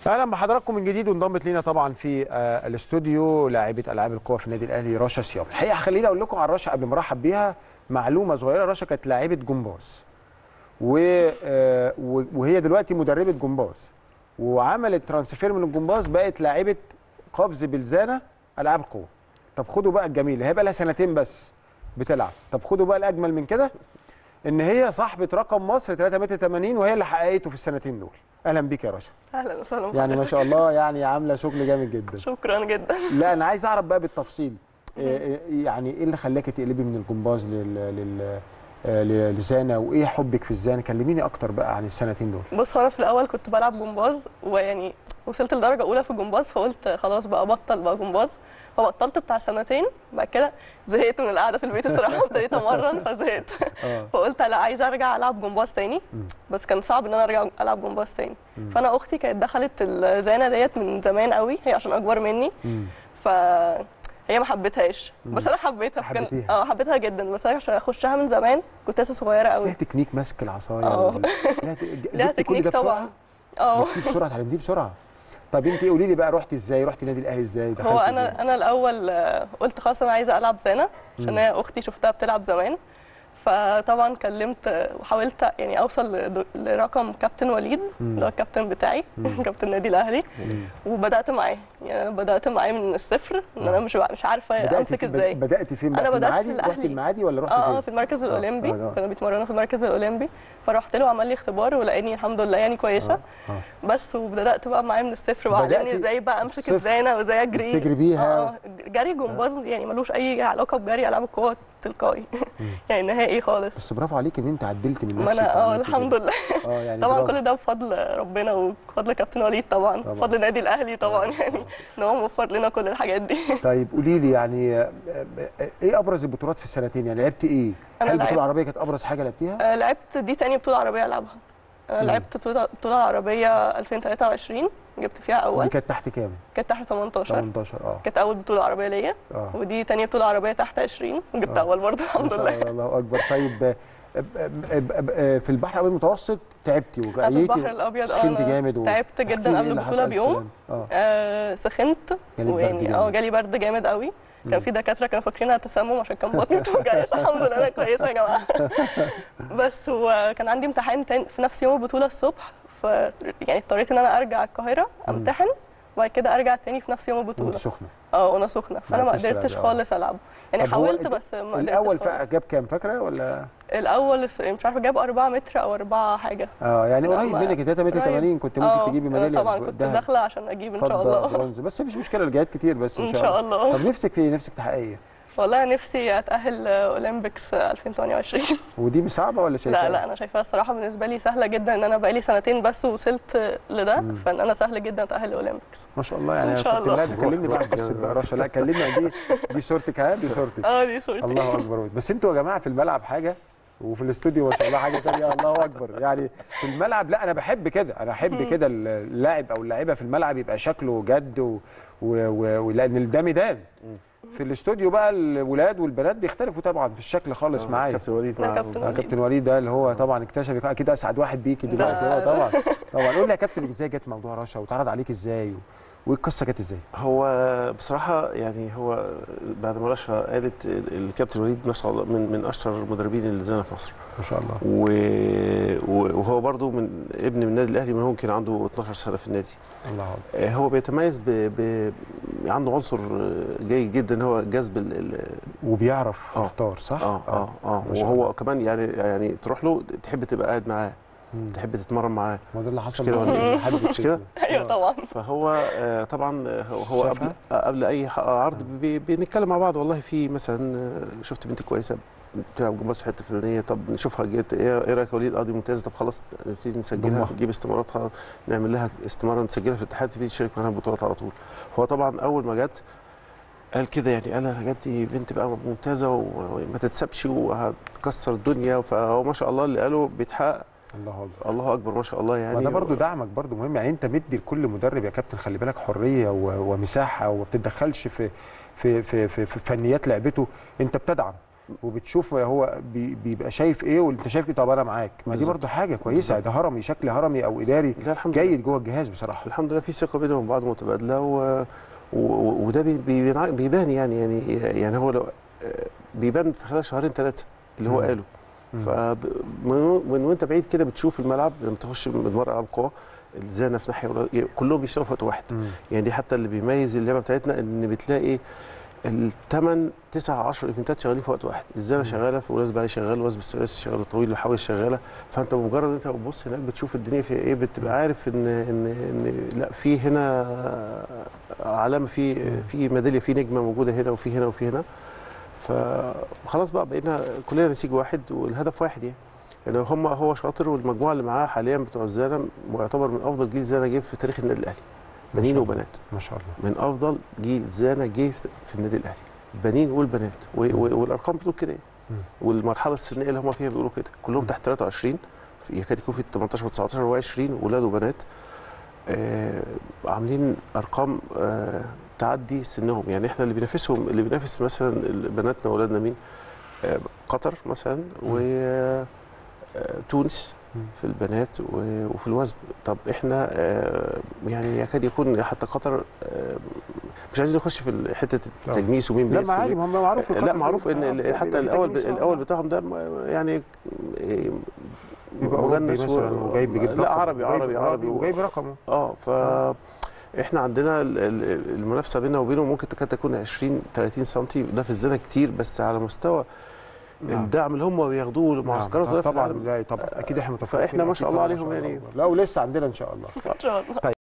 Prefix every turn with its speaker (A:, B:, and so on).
A: اهلا بحضراتكم من جديد وانضمت لينا طبعا في آه، الاستوديو لاعبه العاب القوى في النادي الاهلي رشا صيام الحقيقه خليني اقول لكم عن رشا قبل ما ارحب بيها معلومه صغيره رشا كانت لاعبه جمباز و... آه، و- وهي دلوقتي مدربه جمباز وعملت ترانسفير من الجمباز بقت لاعبه قفز بلزانه العاب القوى طب خدوا بقى الجميل هي بقى لها سنتين بس بتلعب طب خدوا بقى الاجمل من كده ان هي صاحبه رقم مصر 3 متر 80 وهي اللي حققته في السنتين دول اهلا بيك يا رشا
B: اهلا وسهلا
A: يعني ما
B: بحضرتك.
A: شاء الله يعني عامله شغل جامد جدا
B: شكرا جدا
A: لا انا عايز اعرف بقى بالتفصيل إيه- إيه- يعني ايه اللي خلاكي تقلبي من الجمباز لل لل آه، ل- لزانه وايه حبك في الزانه كلميني اكتر بقى عن السنتين دول
B: بص هو انا في الاول كنت بلعب جمباز ويعني وصلت لدرجه اولى في الجمباز فقلت خلاص بقى بطل بقى جمباز فبطلت بتاع سنتين بعد كده زهقت من القعده في البيت الصراحه ابتديت امرن فزهقت
A: اه
B: فقلت لا عايزه ارجع العب جمباز تاني بس كان صعب ان انا ارجع العب جمباز تاني فانا اختي كانت دخلت الزانه ديت من زمان قوي هي عشان اكبر مني
A: مم.
B: ف هي ما حبيتهاش بس انا حبيتها فكان-
A: حبيتيها.
B: اه حبيتها جدا بس انا عشان اخشها من زمان كنت لسه صغيره
A: بس
B: قوي
A: ليها تكنيك ماسك العصايه
B: اه.
A: وال- ليها ت- ج-
B: ليها
A: جبتي كل
B: تكنيك
A: ده
B: طبعا
A: بسرعه
B: اه
A: جبتيه بسرعه اتعلمتيه بسرعه طب انت قولي لي بقى رحتي ازاي رحتي النادي الاهلي ازاي
B: هو
A: دخلتي إزاي؟
B: انا انا الاول آه، قلت خلاص انا عايزه العب زانه عشان هي اختي شفتها بتلعب زمان فطبعا كلمت آه، وحاولت يعني اوصل لد- لرقم كابتن وليد اللي هو الكابتن بتاعي كابتن النادي الاهلي وبدات معاه يعني أنا بدات معاه من الصفر ان انا مش مش عارفه
A: بدأتي
B: امسك
A: في-
B: ازاي
A: بداتي فين
B: أنا
A: بقى؟
B: بدأت في
A: المعادي رحتي
B: الأهلي.
A: المعادي ولا رحتي
B: اه اه
A: فين
B: في المركز الاولمبي
A: آه، آه.
B: كانوا بيتمرنوا في المركز الاولمبي فرحت له وعمل لي اختبار ولقاني الحمد لله يعني كويسه
A: آه.
B: بس وبدات بقى معاه من الصفر
A: بدأتي
B: وعلمني ازاي بقى امسك
A: صفر.
B: الزانه وازاي اجري
A: تجري بيها.
B: اه آه. جري جمباز يعني ملوش اي علاقه بجري العاب القوه تلقائي يعني نهائي خالص
A: بس برافو عليك ان انت عدلت من
B: ما
A: نفسك
B: انا اه
A: وعملتي
B: الحمد
A: كده.
B: لله
A: اه يعني
B: طبعا
A: برافو.
B: كل ده بفضل ربنا وبفضل كابتن وليد طبعا
A: طبعاً.
B: بفضل النادي الاهلي طبعا يعني ان هو موفر لنا كل الحاجات دي
A: طيب قولي لي يعني آه، آه، ايه ابرز البطولات في السنتين يعني لعبتي ايه؟
B: أنا
A: هل البطوله
B: لعبت-
A: العربيه كانت ابرز حاجه لعبتيها؟
B: آه، لعبت دي تاني بطوله عربيه العبها انا لعبت بطوله بطوله عربيه 2023 جبت فيها
A: ودي
B: اول
A: كانت تحت كام؟
B: كانت تحت 18
A: 18 اه
B: كانت اول بطوله عربيه ليا
A: اه
B: ودي تاني بطوله عربيه تحت 20 وجبت
A: آه.
B: اول برضه
A: ما
B: الحمد
A: شاء
B: لله
A: الله الله اكبر طيب آه، آه، آه، آه، آه، في البحر الابيض المتوسط تعبتي
B: في
A: وجريتي
B: البحر الابيض اه
A: سخنت
B: أنا
A: جامد و...
B: تعبت
A: احكي لي
B: جدا
A: إيه
B: قبل
A: اللي
B: البطوله
A: حصل
B: بيوم
A: سلام. اه
B: آه سخنت
A: جالك برد
B: ويعني اه
A: جامد.
B: جالي برد جامد قوي كان في دكاتره كانوا فاكرينها تسمم عشان كان بطني بتوجعني بس الحمد لله انا كويسه يا جماعه بس وكان عندي امتحان تاني في نفس يوم البطوله الصبح ف يعني اضطريت ان انا ارجع القاهره امتحن وبعد كده ارجع تاني في نفس يوم
A: وانت
B: البطوله
A: سخنه
B: اه وانا سخنه فانا ما
A: عرفتيش تلعبي،
B: قدرتش
A: آه.
B: خالص العب يعني
A: طب هو
B: حاولت
A: الد-
B: بس ما قدرتش
A: الاول
B: خالص.
A: فا- جاب كام فاكره ولا
B: الاول مش عارفه جاب 4 متر او 4 حاجه
A: اه يعني
B: لا،
A: قريب
B: ما-
A: منك 3 متر
B: قريب.
A: 80 كنت
B: آه،
A: ممكن تجيبي
B: أنا
A: ميداليه
B: طبعا كنت
A: ذهب،
B: داخله عشان اجيب ان شاء
A: فضة،
B: الله
A: برونز بس مفيش مشكله الجهات كتير بس ان
B: ان
A: شاء
B: شاء
A: الله
B: الله
A: طب نفسك في إيه؟ نفسك تحققي ايه
B: والله نفسي اتاهل اولمبيكس 2028
A: ودي مش صعبه ولا شايفه
B: لا لا انا شايفاها الصراحه بالنسبه لي سهله جدا ان انا بقالي سنتين بس وصلت لده فان انا سهل جدا اتاهل الاولمبيكس
A: ما شاء الله يعني
B: إن شاء
A: كنت-
B: الله.
A: لا ده كلمني بقى
C: روح
A: قصه
C: جامد.
A: بقى رشا لا كلمني عن دي دي صورتك ها دي صورتك
B: اه دي صورتي
A: الله اكبر بس انتوا يا جماعه في الملعب حاجه وفي الاستوديو ما شاء الله حاجه ثانيه الله اكبر يعني في الملعب لا انا بحب كده انا احب كده اللاعب او اللاعيبه في الملعب يبقى شكله جد و... و... و... ولان ده ميدان في الاستوديو بقى الولاد والبنات بيختلفوا طبعا في الشكل خالص معايا
C: كابتن وليد
B: أنا
C: معاه.
B: كابتن
A: آه، كابتن وليد ده اللي هو طبعا اكتشف اكيد اسعد واحد بيكي دلوقتي
B: ده-
A: هو طبعا طبعا قول لي يا كابتن ازاي جت موضوع رشا واتعرض عليك ازاي و... وايه القصه جت ازاي؟
C: هو بصراحه يعني هو بعد ما رشا قالت الكابتن وليد ما شاء الله من من اشطر المدربين اللي زينا في مصر
A: ما شاء الله
C: و- و- وهو برضو من ابن من النادي الاهلي من هو كان عنده 12 سنه في النادي
A: الله اكبر
C: آه، هو بيتميز ب... ب... عنده عنصر آه، جيد جدا هو جذب ال... ال...
A: وبيعرف
C: آه.
A: يختار صح؟
C: اه اه اه
A: ما شاء
C: وهو
A: الله.
C: كمان يعني يعني تروح له تحب تبقى قاعد معاه
A: مم.
C: تحب تتمرن معاه
A: ما ده اللي حصل
C: كده
A: معايا.
C: ولا إيه؟
A: حد
C: مش كده؟
B: ايوه طبعا
C: فهو آه، طبعا آه، هو- هو قبل
A: شافها؟
C: آه، قبل اي ح- عرض بي- بنتكلم مع بعض والله في مثلا آه، شفت بنت كويسه بتلعب جمباز في حته فلانيه طب نشوفها جت ايه إيه رايك يا وليد اه دي ممتازه طب خلاص نبتدي نسجلها
A: ضمها.
C: نجيب استماراتها نعمل لها استماره نسجلها في الاتحاد تبتدي تشارك معانا البطولات على طول هو طبعا اول ما جت قال كده يعني قال انا جت دي بنت بقى ممتازه و- وما تتسابش وهتكسر الدنيا فهو ما شاء الله اللي قاله بيتحقق
A: الله اكبر
C: الله اكبر ما شاء الله يعني
A: ما ده برضو دعمك برضو مهم يعني انت مدي لكل مدرب يا كابتن خلي بالك حريه و- ومساحه وما بتتدخلش في في في في, في فنيات لعبته انت بتدعم وبتشوف هو بي بيبقى شايف ايه وانت شايف ايه طب انا معاك ما دي
C: بالظبط.
A: برضه حاجه كويسه
C: بالظبط.
A: ده هرمي شكل هرمي او اداري
C: لا الحمد لله
A: جيد جوه الجهاز بصراحه
C: الحمد لله في ثقه بينهم وبعض متبادله و... و... وده بي... بي... بيبان يعني يعني يعني هو لو بيبان في خلال شهرين ثلاثه اللي هو
A: مم.
C: قاله
A: مم.
C: ف من... من وانت بعيد كده بتشوف الملعب لما تخش من بره العاب قوه الزانه في ناحيه ولا- كلهم بيشتغلوا في وقت واحد
A: مم.
C: يعني دي حتى اللي بيميز اللعبه بتاعتنا ان بتلاقي الثمان تسعة 10 ايفنتات شغالين في وقت واحد الزانه
A: مم.
C: شغاله في ولاس بالي شغال وثب الثلاثي شغال الطويل الحواجز شغاله فانت بمجرد انت بتبص هناك بتشوف الدنيا فيها ايه بتبقى عارف ان ان ان لا في هنا علامه في في ميداليه في نجمه موجوده هنا وفي هنا وفي هنا فخلاص بقى بقينا كلنا نسيج واحد والهدف واحد يعني يعني هم هو شاطر والمجموعه اللي معاه حاليا بتوع الزانه معتبر من افضل جيل زانه جه في تاريخ النادي الاهلي
A: ما
C: بنين
A: شاء الله.
C: وبنات
A: ما شاء الله
C: من افضل جيل زانه جه في النادي الاهلي البنين والبنات و- و- والارقام بتقول كده يعني.
A: مم.
C: والمرحله السنيه اللي هم فيها بيقولوا كده كلهم تحت 23 في- يكاد يكون في 18 و19 و20 ولاد وبنات آه عاملين ارقام آه تعدي سنهم يعني احنا اللي بينافسهم اللي بينافس مثلا بناتنا واولادنا مين آه قطر مثلا و آه، تونس
A: مم.
C: في البنات و- وفي الوثب طب احنا آه، يعني يكاد يكون حتى قطر آه، مش عايزين نخش في حته التجنيس ومين
A: لا ما
C: بيقسم
A: عادي
C: إيه.
A: ما هم معروف
C: لا معروف ان ال- حتى الاول
A: بيبقى
C: الاول بتاعهم ده م- يعني إيه،
A: بيبقى اوروبي
C: مجنس و-
A: مثلا وجايب بيجيب
C: لا
A: رقم.
C: عربي
A: وجايب
C: عربي عربي و-
A: وجايب رقمه
C: اه ف احنا عندنا ال- ال- المنافسه بيننا وبينه ممكن تكاد تكون 20 30 سم ده في الزنا كتير بس على مستوى
A: نعم.
C: الدعم اللي هم بياخدوه المعسكرات
A: نعم.
C: ده في
A: طبعا
C: العالم.
A: لا طبعا اكيد احنا متفقين
C: فإحنا ما
A: أكيد
C: شاء الله
A: طبعاً
C: عليهم
A: ما شاء
C: يعني.
A: الله. لا ولسه عندنا ان شاء الله
B: ان شاء الله